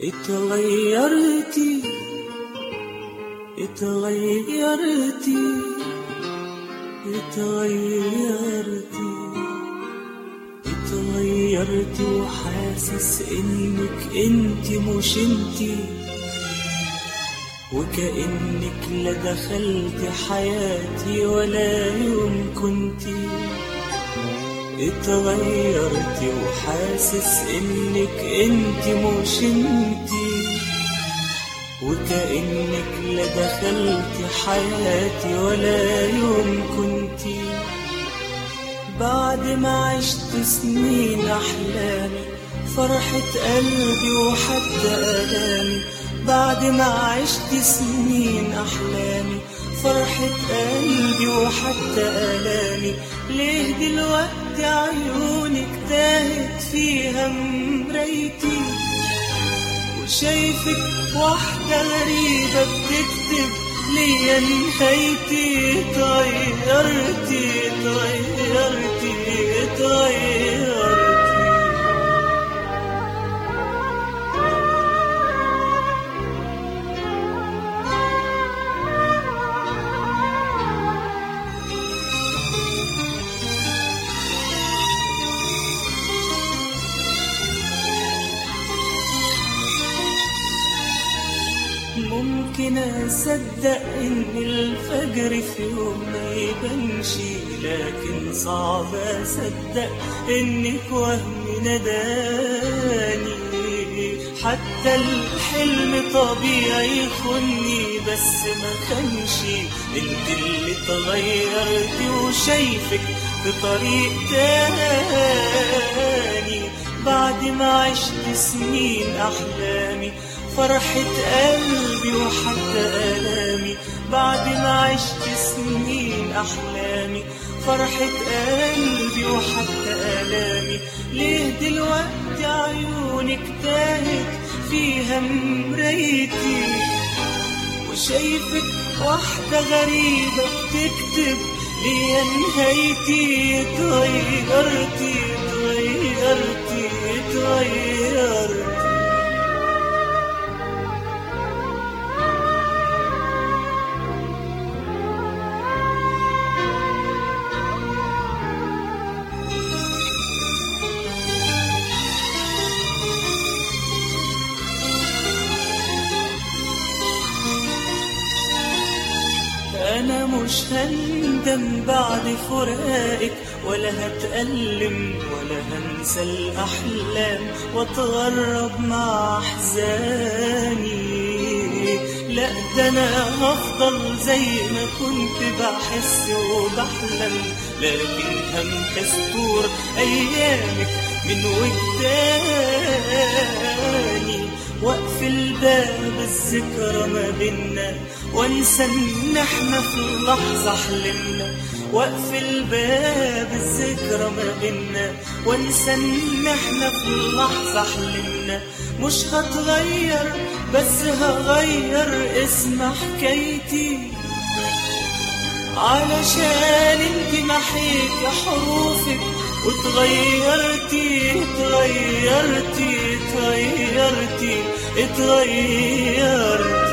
اتغيرتي اتغيرتي اتغيرتي اتغيرتي وحاسس انك انت مش انتي وكأنك لا دخلت حياتي ولا يوم كنتي اتغيرتي وحاسس انك انت مش انتي وكأنك لا دخلت حياتي ولا يوم كنتي بعد ما عشت سنين أحلامي فرحة قلبي وحتى آلامي بعد ما عشت سنين أحلامي فرحة قلبي وحتى آلامي ليه دلوقتي عيونك تاهت فيها مرايتي وشايفك واحدة غريبة بتكتب ليا نهايتي اتغيرتي اتغيرتي اتغيرتي ممكن أصدق إن الفجر في يوم ما يبانش لكن صعب أصدق إنك وهم نداني حتى الحلم طبيعي يخني بس ما كانش انت اللي اتغيرتي وشايفك في طريق تاني بعد ما عشت سنين أحلامي فرحة قلبي وحتى آلامي بعد ما عشت سنين أحلامي فرحة قلبي وحتى آلامي ليه دلوقتي عيونك تاهت فيها مرايتي وشايفك واحدة غريبة بتكتب ليا نهايتي اتغيرتي اتغيرتي اتغيرتي أنا مش هندم بعد فراقك ولا هتألم ولا هنسى الأحلام وأتغرب مع أحزاني لا ده أنا هفضل زي ما كنت بحس وبحلم لكن همحس طور أيامك من وجداني واقفل باب الذكرى ما بينا وانسى ان احنا في لحظة حلمنا واقفل باب الذكرى ما بينا وانسى ان احنا في لحظة حلمنا مش هتغير بس هغير اسم حكايتي علشان انت محيت حروفك وتغيرتي اتغيرتي اتغيرتي اتغيرتي